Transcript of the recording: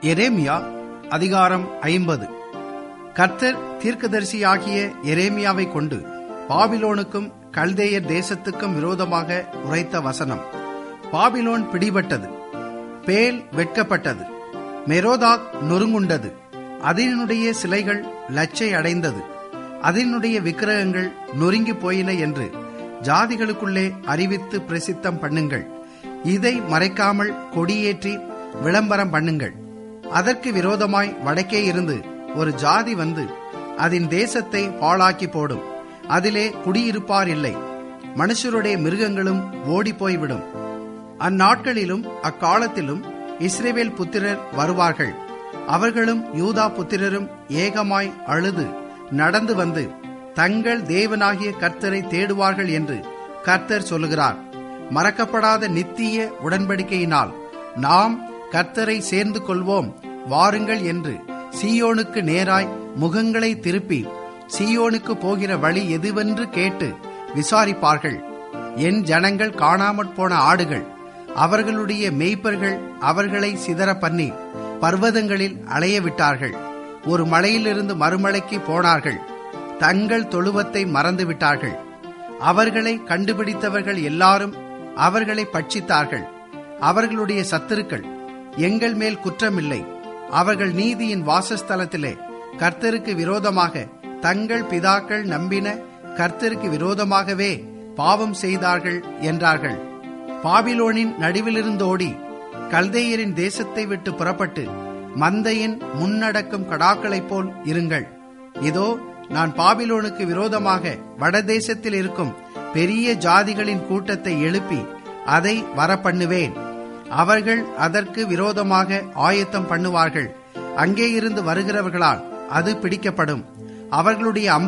எரேமியா அதிகாரம் ஐம்பது கர்த்தர் தீர்க்கதரிசியாகிய எரேமியாவை கொண்டு பாபிலோனுக்கும் கல்தேயர் தேசத்துக்கும் விரோதமாக உரைத்த வசனம் பாபிலோன் பிடிபட்டது பேல் வெட்கப்பட்டது மெரோதாக் நொறுங்குண்டது அதனுடைய சிலைகள் லச்சை அடைந்தது அதனுடைய விக்கிரகங்கள் நொறுங்கி போயின என்று ஜாதிகளுக்குள்ளே அறிவித்து பிரசித்தம் பண்ணுங்கள் இதை மறைக்காமல் கொடியேற்றி விளம்பரம் பண்ணுங்கள் அதற்கு விரோதமாய் வடக்கே இருந்து ஒரு ஜாதி வந்து அதன் தேசத்தை பாழாக்கி போடும் அதிலே குடியிருப்பார் இல்லை மனுஷருடைய மிருகங்களும் ஓடிப்போய்விடும் அந்நாட்களிலும் அக்காலத்திலும் இஸ்ரேவேல் புத்திரர் வருவார்கள் அவர்களும் யூதா புத்திரரும் ஏகமாய் அழுது நடந்து வந்து தங்கள் தேவனாகிய கர்த்தரை தேடுவார்கள் என்று கர்த்தர் சொல்லுகிறார் மறக்கப்படாத நித்திய உடன்படிக்கையினால் நாம் கர்த்தரை சேர்ந்து கொள்வோம் வாருங்கள் என்று சீயோனுக்கு நேராய் முகங்களை திருப்பி சீயோனுக்கு போகிற வழி எதுவென்று கேட்டு விசாரிப்பார்கள் என் ஜனங்கள் காணாமற் போன ஆடுகள் அவர்களுடைய மெய்ப்பர்கள் அவர்களை சிதற பண்ணி பர்வதங்களில் அலைய விட்டார்கள் ஒரு மலையிலிருந்து மறுமலைக்கு போனார்கள் தங்கள் தொழுவத்தை மறந்து விட்டார்கள் அவர்களை கண்டுபிடித்தவர்கள் எல்லாரும் அவர்களை பட்சித்தார்கள் அவர்களுடைய சத்துருக்கள் எங்கள் மேல் குற்றமில்லை அவர்கள் நீதியின் வாசஸ்தலத்திலே கர்த்தருக்கு விரோதமாக தங்கள் பிதாக்கள் நம்பின கர்த்தருக்கு விரோதமாகவே பாவம் செய்தார்கள் என்றார்கள் பாபிலோனின் நடுவிலிருந்தோடி கல்தேயரின் தேசத்தை விட்டு புறப்பட்டு மந்தையின் முன்னடக்கும் கடாக்களைப் போல் இருங்கள் இதோ நான் பாபிலோனுக்கு விரோதமாக வடதேசத்தில் இருக்கும் பெரிய ஜாதிகளின் கூட்டத்தை எழுப்பி அதை வரப்பண்ணுவேன் அவர்கள் அதற்கு விரோதமாக ஆயத்தம் பண்ணுவார்கள் அங்கே இருந்து வருகிறவர்களால் அது பிடிக்கப்படும் அவர்களுடைய